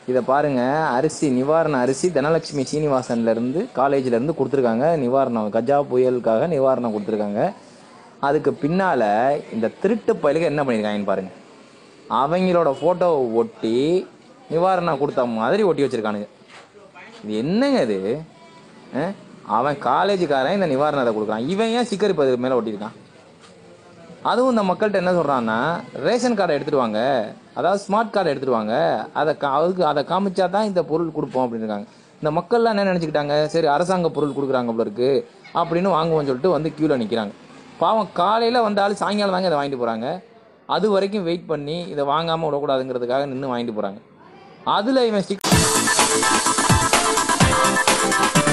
இதை பாருங்க அரிசி நிவாரண அரிசி தனலட்சுமி சீனிவாசன்ல இருந்து காலேஜ்ல இருந்து கொடுத்துருக்காங்க நிவாரணம் கஜா புயலுக்காக நிவாரணம் கொடுத்துருக்காங்க அதுக்கு பின்னால இந்த திருட்டு பயலுக்கு என்ன பண்ணியிருக்காங்கன்னு பாருங்க அவங்களோட போட்டோவை ஒட்டி நிவாரணம் கொடுத்த மாதிரி ஒட்டி வச்சிருக்கானுங்க இது என்னங்க இது அஹ்? அவன் காலேஜுக்காரன் இந்த நிவாரணத்தை கொடுக்குறான் இவன் ஏன் ஸ்டிக்கர் இப்போ இது மேலே ஒட்டியிருக்கான் அதுவும் இந்த மக்கள்கிட்ட என்ன சொல்கிறான்னா ரேஷன் கார்டை எடுத்துட்டு வாங்க அதாவது ஸ்மார்ட் கார்டை எடுத்துட்டு வாங்க அதை கா அதுக்கு அதை காமிச்சா தான் இந்த பொருள் கொடுப்போம் அப்படின்னு இருக்காங்க இந்த மக்கள்லாம் என்ன நினச்சிக்கிட்டாங்க சரி அரசாங்க பொருள் கொடுக்குறாங்க போல இருக்கு அப்படின்னு வாங்குவோம்னு சொல்லிட்டு வந்து க்யூவில் நிற்கிறாங்க பாவம் காலையில் வந்தாலும் சாயங்காலம் தாங்க இதை வாங்கிட்டு போகிறாங்க அது வரைக்கும் வெயிட் பண்ணி இதை வாங்காமல் விடக்கூடாதுங்கிறதுக்காக நின்று வாங்கிட்டு போகிறாங்க அதில் இவன் ஸ்டிக்